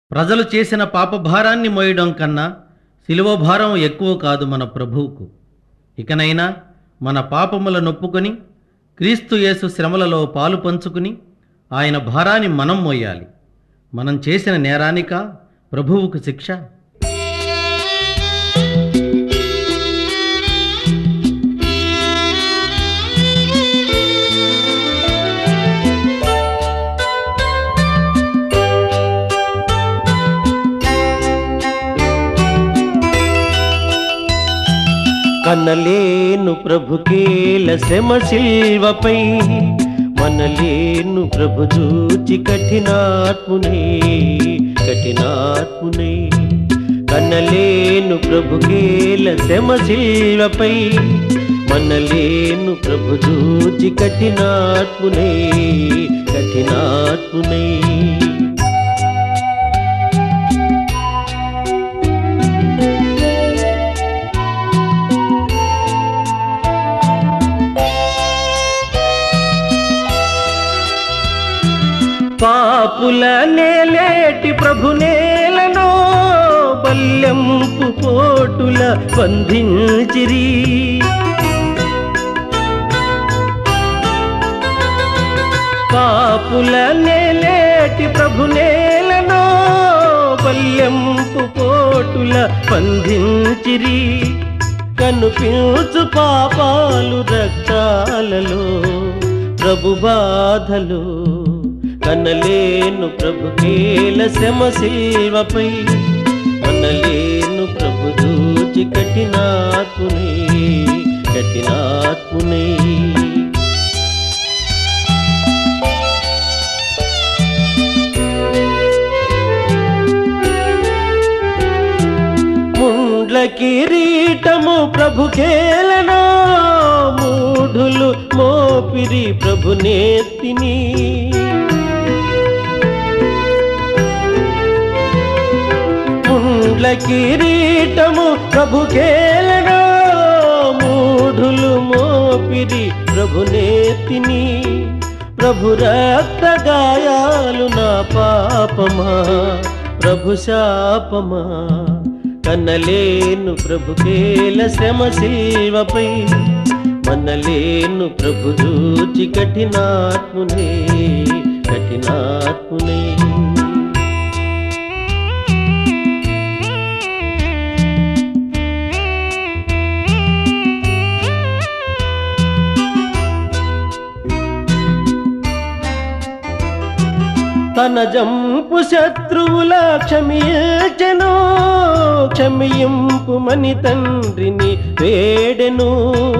ప్రజలు చేసిన పాపభారాన్ని మోయడం కన్నా శిలువ భారం ఎక్కువ కాదు మన ప్రభువుకు ఇకనైనా మన పాపముల నొప్పుకొని క్రీస్తు యేసు శ్రమలలో పాలు పంచుకుని ఆయన భారాన్ని మనం మోయాలి మనం చేసిన నేరానిక ప్రభువుకు శిక్ష కనలేను ప్రభుకేల శ్రమ శిల్వపై మనలేను ప్రభు చూచి కఠినాత్మునే కఠినాత్మునే కనలేను ప్రభుకేల శ్రమ శిల్వపై మనలేను ప్రభు చూచి కఠినాత్మునే కఠినాత్మునే పాపుల నేలేటి ప్రభు నేలను బల్యంపు పోటుల బంధించిరి పాపుల నేలేటి ప్రభు నేలను బల్యంపు పోటుల బంధించిరి కనుపించు పాపాలు రక్తాలలో ప్రభు బాధలు కనలేను ప్రభు కేల శ్రమ శిల్వపై మనలేను ప్రభు దూచి కఠినాత్మునే కఠినాత్మునే ముండ్ల కిరీటము ప్రభు కేలను మూఢులు మోపిరి ప్రభు నేతిని ముండ్ల కిరీటము ప్రభు కేలను మూఢులు మోపిరి ప్రభు నేతిని ప్రభు రక్త గాయాలు నా పాపమా ప్రభు శాపమా కనలేను ప్రభు కేల శ్రమ శిల్వపై మనలేను ప్రభు చూచి కఠినాత్మునే కఠినాత్మునే తన జంపు శత్రువుల క్షమించెను క్షమింపు మని తండ్రిని వేడెను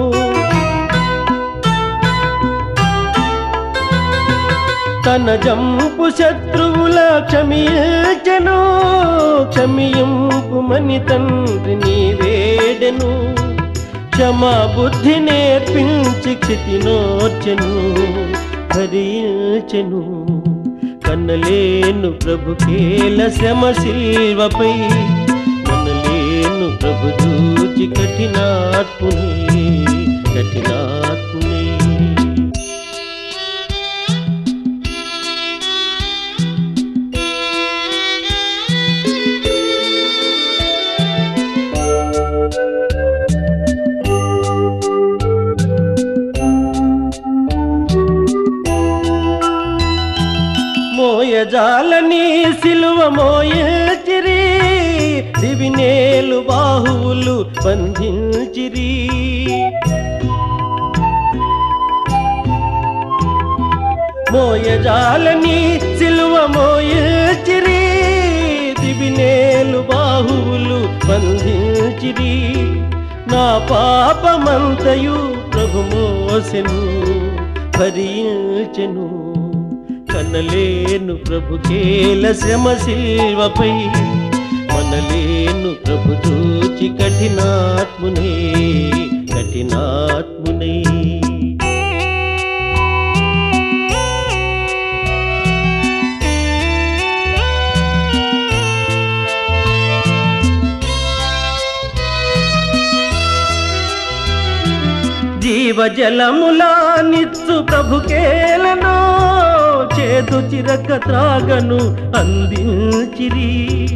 తన జంపు శత్రువుల క్షమించెను క్షమింపు మని తండ్రిని వేడెను క్షమా బుద్ధి నేర్పించి క్షితినోర్చెను భరించెను కన్నలేను ప్రభు కేల శ్రమ శిల్వపై మనలేను ప్రభు చూచి కఠినాత్మునే కఠినాత్మునే మోయజాలని సిలువ మోయచిరి దివినేలు బాహువులు బంధించిరి మోయజాలని సిలువ మోయచిరి దివినేలు బాహువులు బంధించిరి నా పాపమంతయు ప్రభు మోసెను భరించెను కనలేను ప్రభు కేల శ్రమ శిల్వపై మనలేను ప్రభు చూచి కఠినాత్మునే కఠినాత్మునే జీవజలములా నిత్సు ప్రభుకేలను చేదు చిరక త్రాగను అందించిరి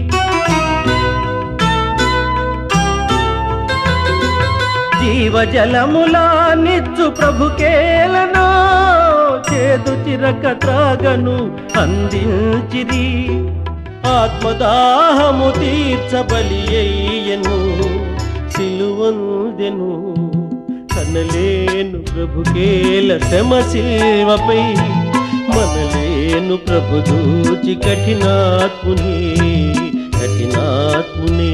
జీవజలములా నిచ్చు ప్రభుకేలనో చేదు చిరక త్రాగను అందించిరి ఆత్మదాహము తీర్చబలి అయ్యను సిలువందెను కనలేను ప్రభుకేల శ్రమ శిల్వపై మనలేను ప్రభు దూచి కఠినాత్ముని కఠినాత్ముని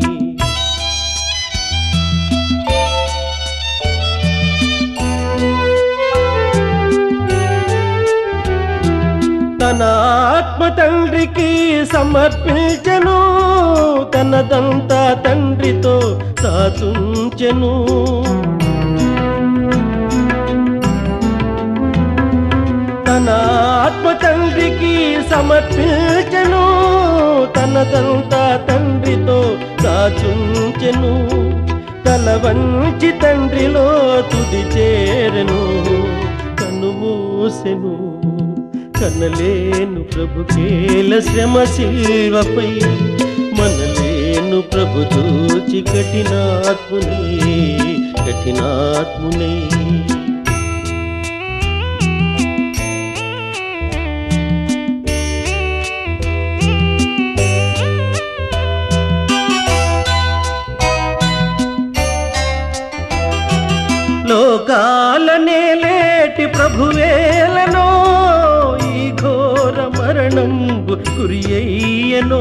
తన ఆత్మ తండ్రికి సమర్పించెను తనదంతా తండ్రితో సాతుంచెను తన ఆత్మ తండ్రికి సమర్పించెను తనదంతా తండ్రితో దాచుంచెను తల వంచి తండ్రిలో తుది చేరెను కన్ను మూసెను కనలేను ప్రభుకేల శ్రమ శిల్వపై మనలేను ప్రభు దూచి కఠినాత్ముని కఠినాత్ముని లోకాలనే లేటి ప్రభువేలనో ఈ ఘోర మరణం గురి అయ్యనో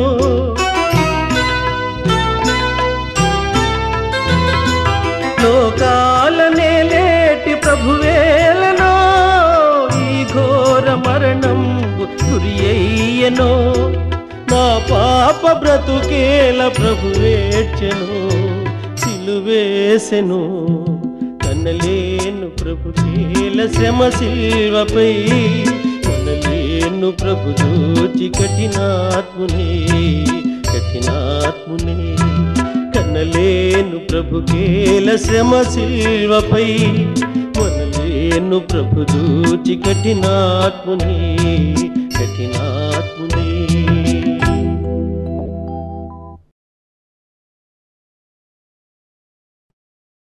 లోకాలనే లేటి ప్రభువేలనో ఈ ఘోర మరణం గురి అయ్యనో నా పాప బ్రతుకేల ప్రభువేర్చెను సిలువేసెను కనలేను ప్రభుకేల శ్రమ శిల్వపై కనలేను ప్రభు దూచి కఠినాత్ముని కఠినాత్ముని కనలేను ప్రభుకేల శ్రమ శిల్వపై కొనలేను ప్రభు దూచి కఠినాత్ముని కఠినాత్ముని